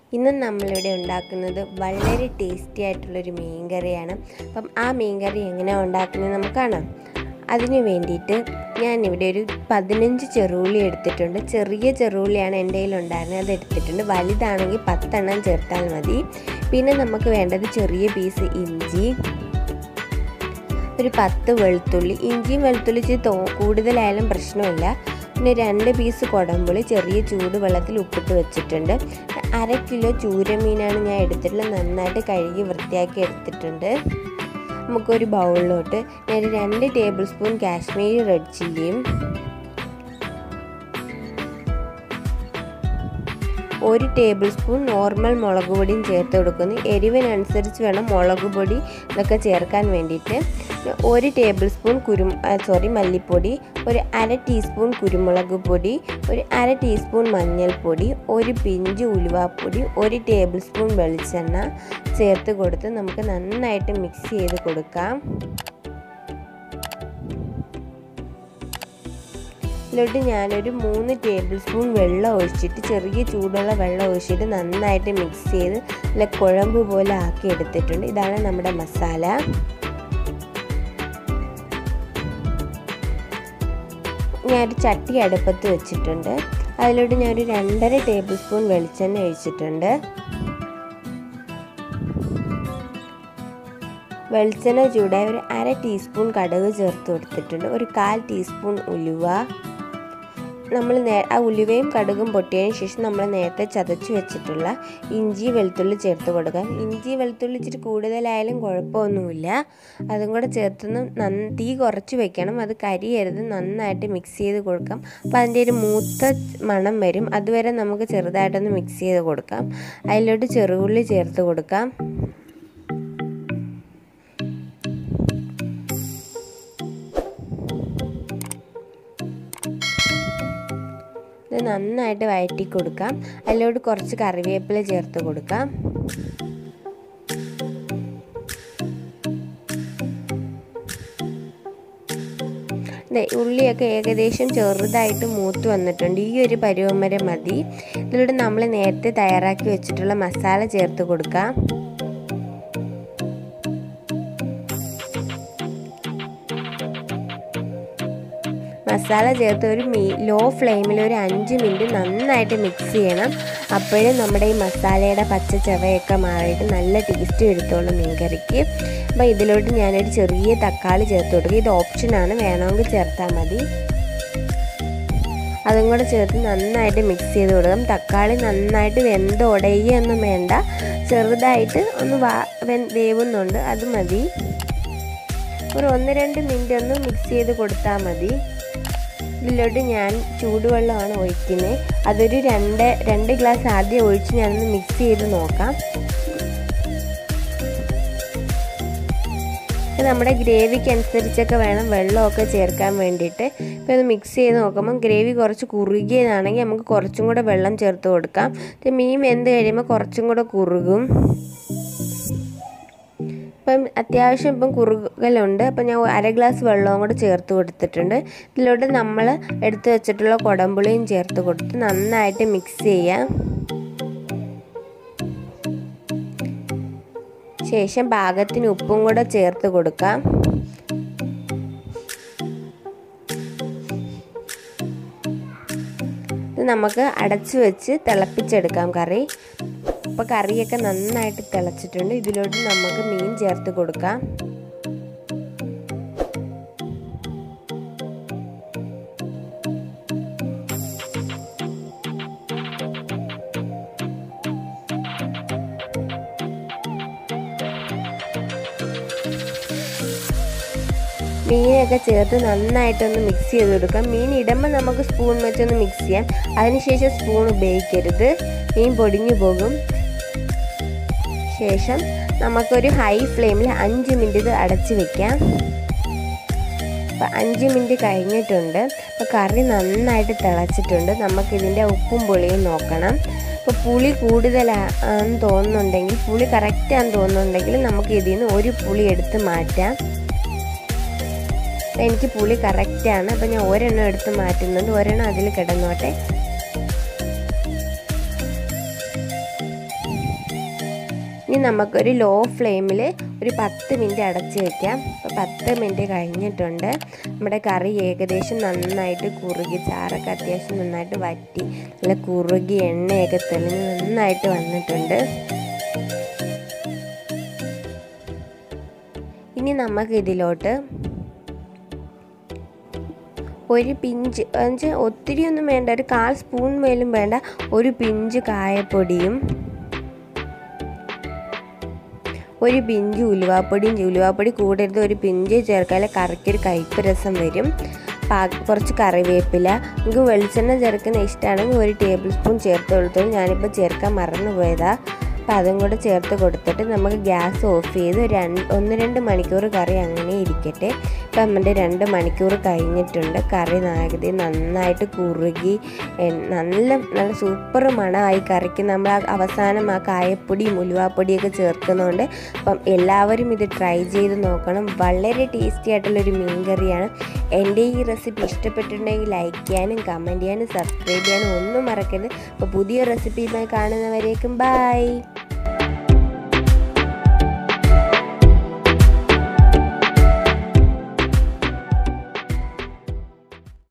ഇന്ന് നമ്മളിവിടെ ഉണ്ടാക്കുന്നത് വളരെ ടേസ്റ്റി ആയിട്ടുള്ളൊരു മീൻ കറിയാണ് അപ്പം ആ മീൻ കറി എങ്ങനെയാണ് ഉണ്ടാക്കുന്നത് നമുക്ക് കാണാം അതിന് വേണ്ടിയിട്ട് ഞാനിവിടെ ഒരു പതിനഞ്ച് ചെറുള്ളി എടുത്തിട്ടുണ്ട് ചെറിയ ചെറുള്ളിയാണ് എൻ്റെ കയ്യിലുണ്ടായിരുന്നത് അത് എടുത്തിട്ടുണ്ട് വലുതാണെങ്കിൽ പത്തെണ്ണം ചേർത്താൽ മതി പിന്നെ നമുക്ക് വേണ്ടത് ചെറിയ പീസ് ഇഞ്ചി ഒരു പത്ത് വെളുത്തുള്ളി ഇഞ്ചിയും വെളുത്തുള്ളി ഇച്ചിരി തോ കൂടുതലായാലും പ്രശ്നമില്ല പിന്നെ രണ്ട് പീസ് കുടമ്പുളി ചെറിയ ചൂട് വെള്ളത്തിൽ ഉപ്പിട്ട് വെച്ചിട്ടുണ്ട് അര കിലോ ചൂരമീനാണ് ഞാൻ എടുത്തിട്ടുള്ളത് നന്നായിട്ട് കഴുകി വൃത്തിയാക്കി എടുത്തിട്ടുണ്ട് നമുക്കൊരു ബൗളിലോട്ട് ഞാൻ രണ്ട് ടേബിൾ സ്പൂൺ കാശ്മീരി റെഡ് ചില്ലിയും ഒരു ടേബിൾ സ്പൂൺ നോർമൽ മുളക് പൊടിയും ചേർത്ത് കൊടുക്കുന്നു എരിവിനനുസരിച്ച് വേണം മുളക് പൊടി ഇതൊക്കെ ചേർക്കാൻ വേണ്ടിയിട്ട് ഒരു ടേബിൾ സ്പൂൺ കുരു സോറി മല്ലിപ്പൊടി ഒരു അര ടീസ്പൂൺ കുരുമുളക് പൊടി ഒരു അര ടീസ്പൂൺ മഞ്ഞൾപ്പൊടി ഒരു പിഞ്ച് ഉലുവാപ്പൊടി ഒരു ടേബിൾ സ്പൂൺ വെളിച്ചെണ്ണ ചേർത്ത് കൊടുത്ത് നമുക്ക് നന്നായിട്ട് മിക്സ് ചെയ്ത് കൊടുക്കാം ഇതിലോട്ട് ഞാനൊരു മൂന്ന് ടേബിൾ സ്പൂൺ വെള്ളം ഒഴിച്ചിട്ട് ചെറിയ ചൂടുള്ള വെള്ളം ഒഴിച്ചിട്ട് നന്നായിട്ട് മിക്സ് ചെയ്ത് നല്ല കുഴമ്പ് പോലെ ആക്കി എടുത്തിട്ടുണ്ട് ഇതാണ് നമ്മുടെ മസാല ഞാനൊരു ചട്ടി അടുപ്പത്ത് വെച്ചിട്ടുണ്ട് അതിലോട്ട് ഞാനൊരു രണ്ടര ടേബിൾ സ്പൂൺ വെളിച്ചെണ്ണ ഒഴിച്ചിട്ടുണ്ട് വെളിച്ചെണ്ണ ചൂടായ ഒരു അര ടീസ്പൂൺ കടുക് ചേർത്ത് കൊടുത്തിട്ടുണ്ട് ഒരു കാൽ ടീസ്പൂൺ ഉലുവ നമ്മൾ നേ ആ ഉലുവയും കടുകും പൊട്ടിയതിന് ശേഷം നമ്മൾ നേരത്തെ ചതച്ച് വെച്ചിട്ടുള്ള ഇഞ്ചി വെളുത്തുള്ളി ചേർത്ത് കൊടുക്കാം ഇഞ്ചി വെളുത്തുള്ളി ഇച്ചിരി കൂടുതലായാലും കുഴപ്പമൊന്നുമില്ല അതും കൂടെ ചേർത്തൊന്ന് നന്ന തീ കുറച്ച് വെക്കണം അത് കരിയരുത് നന്നായിട്ട് മിക്സ് ചെയ്ത് കൊടുക്കാം അപ്പോൾ അതിൻ്റെ ഒരു മൂത്ത മണം വരും അതുവരെ നമുക്ക് ചെറുതായിട്ടൊന്ന് മിക്സ് ചെയ്ത് കൊടുക്കാം അതിലോട്ട് ചെറുള്ളി ചേർത്ത് കൊടുക്കാം ഇത് നന്നായിട്ട് വഴറ്റി കൊടുക്കാം അതിലോട്ട് കുറച്ച് കറിവേപ്പില ചേർത്ത് കൊടുക്കാം ഉള്ളിയൊക്കെ ഏകദേശം ചെറുതായിട്ട് മൂത്ത് വന്നിട്ടുണ്ട് ഈ ഒരു പരുവം വരെ മതി ഇതിലൂടെ നമ്മൾ നേരത്തെ തയ്യാറാക്കി വെച്ചിട്ടുള്ള മസാല ചേർത്ത് കൊടുക്കാം മസാല ചേർത്ത് ഒരു മീ ലോ ഫ്ലെയിമിൽ ഒരു അഞ്ച് മിനിറ്റ് നന്നായിട്ട് മിക്സ് ചെയ്യണം അപ്പോഴും നമ്മുടെ ഈ മസാലയുടെ പച്ച ചവയൊക്കെ മാറിയിട്ട് നല്ല ടേസ്റ്റ് എടുത്തോളും മീൻകറിക്ക് അപ്പോൾ ഇതിലോട്ട് ഞാനൊരു ചെറിയ തക്കാളി ചേർത്ത് കൊടുക്കും ഇത് ഓപ്ഷനാണ് വേണമെങ്കിൽ ചേർത്താൽ മതി അതും കൂടെ ചേർത്ത് നന്നായിട്ട് മിക്സ് ചെയ്ത് കൊടുക്കാം തക്കാളി നന്നായിട്ട് വെന്ത് ഉടയുകയൊന്നും വേണ്ട ചെറുതായിട്ട് ഒന്ന് വാ വേവുന്നുണ്ട് അത് മതി ഒരു ഒന്ന് രണ്ട് മിനിറ്റ് ഒന്ന് മിക്സ് ചെയ്ത് കൊടുത്താൽ മതി ഇതിലോട്ട് ഞാൻ ചൂടുവെള്ളമാണ് ഒഴിക്കുന്നത് അതൊരു രണ്ട് രണ്ട് ഗ്ലാസ് ആദ്യം ഒഴിച്ച് ഞാനൊന്ന് മിക്സ് ചെയ്ത് നോക്കാം നമ്മുടെ ഗ്രേവിക്ക് അനുസരിച്ചൊക്കെ വേണം വെള്ളമൊക്കെ ചേർക്കാൻ വേണ്ടിയിട്ട് ഇപ്പോൾ ഇത് മിക്സ് ചെയ്ത് നോക്കുമ്പോൾ ഗ്രേവി കുറച്ച് കുറുകിയതാണെങ്കിൽ നമുക്ക് കുറച്ചും കൂടെ വെള്ളം ചേർത്ത് കൊടുക്കാം മീൻ വെന്ത് കഴിയുമ്പോൾ കുറച്ചും കൂടെ കുറുകും ഇപ്പം അത്യാവശ്യം ഇപ്പം കുറുകലുണ്ട് അപ്പം ഞാൻ അര ഗ്ലാസ് വെള്ളവും കൂടെ ചേർത്ത് കൊടുത്തിട്ടുണ്ട് ഇതിലോട്ട് നമ്മൾ എടുത്തു വെച്ചിട്ടുള്ള കുടമ്പുളിയും ചേർത്ത് കൊടുത്ത് നന്നായിട്ട് മിക്സ് ചെയ്യാം ശേഷം പാകത്തിന് ഉപ്പും കൂടെ ചേർത്ത് കൊടുക്കാം ഇത് നമുക്ക് അടച്ചു വെച്ച് തിളപ്പിച്ചെടുക്കാം കറി അപ്പോൾ കറിയൊക്കെ നന്നായിട്ട് തിളച്ചിട്ടുണ്ട് ഇതിലോട്ട് നമുക്ക് മീൻ ചേർത്ത് കൊടുക്കാം മീനൊക്കെ ചേർത്ത് നന്നായിട്ടൊന്ന് മിക്സ് ചെയ്ത് കൊടുക്കാം മീൻ ഇടുമ്പോൾ നമുക്ക് സ്പൂൺ വെച്ചൊന്ന് മിക്സ് ചെയ്യാം അതിനുശേഷം സ്പൂൺ ഉപയോഗിക്കരുത് മീൻ പൊടിഞ്ഞു പോകും ശേഷം നമുക്കൊരു ഹൈ ഫ്ലെയിമിൽ അഞ്ച് മിനിറ്റ് ഇത് അടച്ച് വെക്കാം അപ്പോൾ അഞ്ച് മിനിറ്റ് കഴിഞ്ഞിട്ടുണ്ട് അപ്പോൾ കറി നന്നായിട്ട് തിളച്ചിട്ടുണ്ട് നമുക്കിതിൻ്റെ ഉപ്പും പുളിയും നോക്കണം അപ്പോൾ പുളി കൂടുതലാണെന്ന് തോന്നുന്നുണ്ടെങ്കിൽ പുളി കറക്റ്റാന്ന് തോന്നുന്നുണ്ടെങ്കിൽ നമുക്ക് ഇതിൽ നിന്ന് ഒരു പുളി എടുത്ത് മാറ്റാം എനിക്ക് പുളി കറക്റ്റാണ് അപ്പോൾ ഞാൻ ഒരെണ്ണം എടുത്ത് മാറ്റുന്നുണ്ട് ഒരെണ്ണം അതിൽ കിടന്നോട്ടെ ഇനി നമുക്കൊരു ലോ ഫ്ലെയിമിൽ ഒരു പത്ത് മിനിറ്റ് അടച്ച് വയ്ക്കാം അപ്പോൾ പത്ത് മിനിറ്റ് കഴിഞ്ഞിട്ടുണ്ട് നമ്മുടെ കറി ഏകദേശം നന്നായിട്ട് കുറുകി ചാറൊക്കെ അത്യാവശ്യം നന്നായിട്ട് വറ്റി നല്ല കുറുകി എണ്ണയൊക്കെ തെളിഞ്ഞ് നന്നായിട്ട് വന്നിട്ടുണ്ട് ഇനി നമുക്ക് ഇതിലോട്ട് ഒരു പിഞ്ച് എന്നുവെച്ചാൽ ഒത്തിരി ഒന്നും വേണ്ട ഒരു കാൽ സ്പൂൺ മേലും വേണ്ട ഒരു പിഞ്ച് കായപ്പൊടിയും ഒരു പിഞ്ച് ഉലുവാപ്പൊടിയും ഉലുവാപ്പൊടി കൂടരുത് ഒരു പിഞ്ച് ചേർക്കാതെ കറിക്കൊരു കയ്പ്പ് രസം വരും പാ കുറച്ച് കറിവേപ്പില നിങ്ങൾക്ക് വെളിച്ചെണ്ണ ചേർക്കുന്ന ഇഷ്ടമാണെങ്കിൽ ഒരു ടേബിൾ സ്പൂൺ ചേർത്ത് കൊടുത്തോളൂ ഞാനിപ്പോൾ ചേർക്കാൻ മറന്നു പോയതാ അപ്പോൾ അതും കൂടെ ചേർത്ത് കൊടുത്തിട്ട് നമുക്ക് ഗ്യാസ് ഓഫ് ചെയ്ത് രണ്ട് ഒന്ന് രണ്ട് മണിക്കൂർ കറി അങ്ങനെ ഇരിക്കട്ടെ ഇപ്പം നമ്മുടെ രണ്ട് മണിക്കൂർ കഴിഞ്ഞിട്ടുണ്ട് കറി നാഗതി നന്നായിട്ട് കുറുകി നല്ല നല്ല സൂപ്പർ മണമായി കറിക്ക് നമ്മൾ അവസാനം ആ കായപ്പൊടിയും ഉലുവാപ്പൊടിയൊക്കെ ചേർക്കുന്നതുകൊണ്ട് അപ്പം എല്ലാവരും ഇത് ട്രൈ ചെയ്ത് നോക്കണം വളരെ ടേസ്റ്റി ആയിട്ടുള്ളൊരു മീൻ കറിയാണ് എൻ്റെ ഈ റെസിപ്പി ഇഷ്ടപ്പെട്ടിട്ടുണ്ടെങ്കിൽ ലൈക്ക് ചെയ്യാനും കമൻറ്റ് ചെയ്യാനും സബ്സ്ക്രൈബ് ചെയ്യാനും ഒന്നും മറക്കരുത് അപ്പോൾ പുതിയ റെസിപ്പിയുമായി കാണുന്നവരേക്കും ബൈ